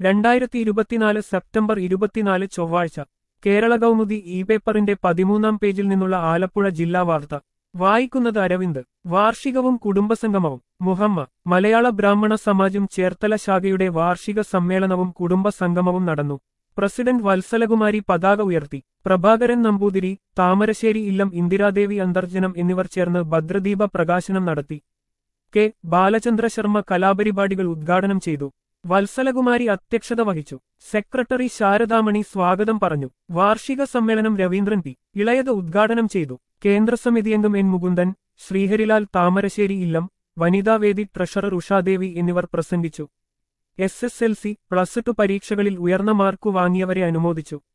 രണ്ടായിരത്തി ഇരുപത്തിനാല് സെപ്റ്റംബർ ഇരുപത്തിനാല് ചൊവ്വാഴ്ച കേരള കൗമുദി ഇ പേപ്പറിന്റെ പതിമൂന്നാം പേജിൽ നിന്നുള്ള ആലപ്പുഴ ജില്ലാ വാർത്ത വായിക്കുന്നത് അരവിന്ദ് വാർഷികവും കുടുംബസംഗമവും മുഹമ്മ മലയാള ബ്രാഹ്മണ സമാജം ചേർത്തല ശാഖയുടെ വാർഷിക സമ്മേളനവും കുടുംബ സംഗമവും നടന്നു പ്രസിഡന്റ് വത്സലകുമാരി പതാക ഉയർത്തി പ്രഭാകരൻ നമ്പൂതിരി താമരശ്ശേരി ഇല്ലം ഇന്ദിരാദേവി അന്തർജനം എന്നിവർ ചേർന്ന് ഭദ്രദീപ പ്രകാശനം നടത്തി കെ ബാലചന്ദ്ര ശർമ്മ കലാപരിപാടികൾ ഉദ്ഘാടനം ചെയ്തു വത്സലകുമാരി അധ്യക്ഷത വഹിച്ചു സെക്രട്ടറി ശാരദാമണി സ്വാഗതം പറഞ്ഞു വാർഷിക സമ്മേളനം രവീന്ദ്രൻ പി ഇളയത് ഉദ്ഘാടനം ചെയ്തു കേന്ദ്രസമിതി അംഗം എൻ മുകുന്ദൻ ശ്രീഹരിലാൽ താമരശ്ശേരി ഇല്ലം വനിതാവേദി ട്രഷറർ ഉഷാദേവി എന്നിവർ പ്രസംഗിച്ചു S S L C plus two പരീക്ഷകളിൽ ഉയർന്ന മാർക്കു വാങ്ങിയവരെ അനുമോദിച്ചു